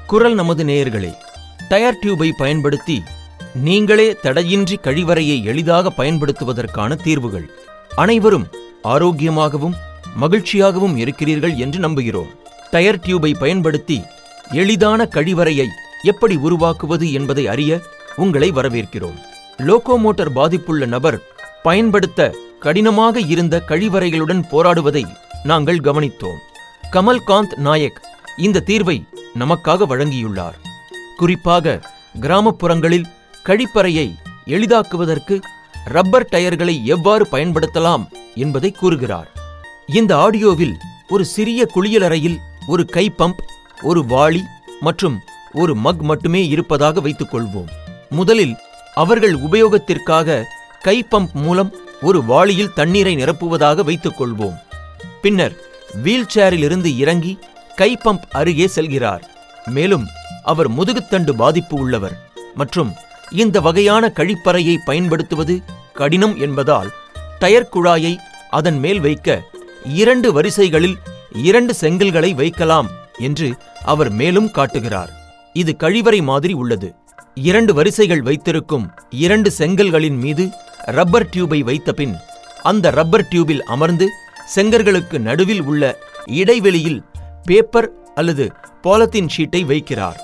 குரல் நமது நேயர்களே டயர் டியூபை பயன்படுத்தி நீங்களே தடையின்றி கழிவறையை எளிதாக பயன்படுத்துவதற்கான தீர்வுகள் அனைவரும் ஆரோக்கியமாகவும் மகிழ்ச்சியாகவும் இருக்கிறீர்கள் என்று நம்புகிறோம் டயர் டியூபை பயன்படுத்தி எளிதான கழிவறையை எப்படி உருவாக்குவது என்பதை அறிய உங்களை வரவேற்கிறோம் லோகோமோட்டர் பாதிப்புள்ள நபர் பயன்படுத்த கடினமாக இருந்த கழிவறைகளுடன் போராடுவதை நாங்கள் கவனித்தோம் கமல்காந்த் நாயக் இந்த தீர்வை நமக்காக வழங்கியுள்ளார் குறிப்பாக கிராமப்புறங்களில் கழிப்பறையை எளிதாக்குவதற்கு ரப்பர் டயர்களை எவ்வாறு பயன்படுத்தலாம் என்பதை கூறுகிறார் இந்த ஆடியோவில் ஒரு சிறிய குளியலறையில் ஒரு கை பம்ப் ஒரு வாளி மற்றும் ஒரு மக் மட்டுமே இருப்பதாக வைத்துக் கொள்வோம் முதலில் அவர்கள் உபயோகத்திற்காக கை பம்ப் மூலம் ஒரு வாளியில் தண்ணீரை நிரப்புவதாக வைத்துக் கொள்வோம் பின்னர் வீல் சேரிலிருந்து இறங்கி கை பம்ப் அருகே செல்கிறார் மேலும் அவர் முதுகுத்தண்டு பாதிப்பு உள்ளவர் மற்றும் இந்த வகையான கழிப்பறையை பயன்படுத்துவது கடினம் என்பதால் டயர் குழாயை அதன் மேல் வைக்க இரண்டு வரிசைகளில் இரண்டு செங்கல்களை வைக்கலாம் என்று அவர் மேலும் காட்டுகிறார் இது கழிவறை மாதிரி உள்ளது இரண்டு வரிசைகள் வைத்திருக்கும் இரண்டு செங்கல்களின் மீது ரப்பர் டியூபை வைத்த பின் அந்த ரப்பர் டியூபில் அமர்ந்து செங்கர்களுக்கு நடுவில் உள்ள இடைவெளியில் பேப்பர் அல்லது பாலத்தீன் ஷீட்டை வைக்கிறார்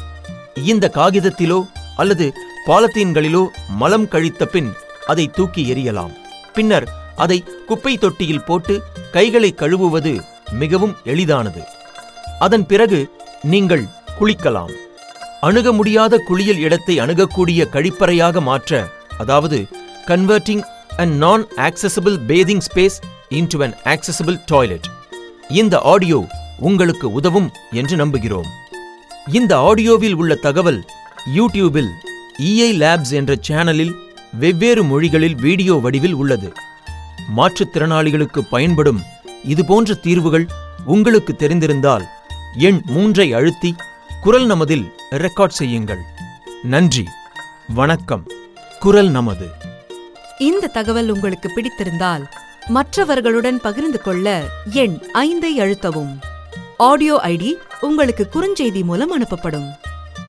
இந்த காகிதத்திலோ அல்லது பாலத்தீன்களிலோ மலம் கழித்த பின் அதை தூக்கி எறியலாம் பின்னர் அதை குப்பை தொட்டியில் போட்டு கைகளை கழுவுவது மிகவும் எளிதானது அதன் பிறகு நீங்கள் குளிக்கலாம் அணுக முடியாத குளியல் இடத்தை அணுகக்கூடிய கழிப்பறையாக மாற்ற அதாவது converting uh non accessible bathing space into an accessible toilet இந்த ஆடியோ உங்களுக்கு உதவும் என்று நம்புகிறோம் இந்த ஆடியோவில் உள்ள தகவல் யூடியூபில் இஐ லேப்ஸ் என்ற சேனலில் வெவ்வேறு மொழிகளில் வீடியோ வடிவில் உள்ளது மாற்றுத்திறனாளிகளுக்கு பயன்படும் இதுபோன்ற தீர்வுகள் உங்களுக்கு தெரிந்திருந்தால் எண் மூன்றை அழுத்தி குரல் நமதில் ரெக்கார்ட் செய்யுங்கள் நன்றி வணக்கம் குரல் நமது இந்த தகவல் உங்களுக்கு பிடித்திருந்தால் மற்றவர்களுடன் பகிர்ந்து கொள்ள எண் ஐந்தை அழுத்தவும் ஆடியோ ஐடி உங்களுக்கு குறுஞ்செய்தி மூலம் அனுப்பப்படும்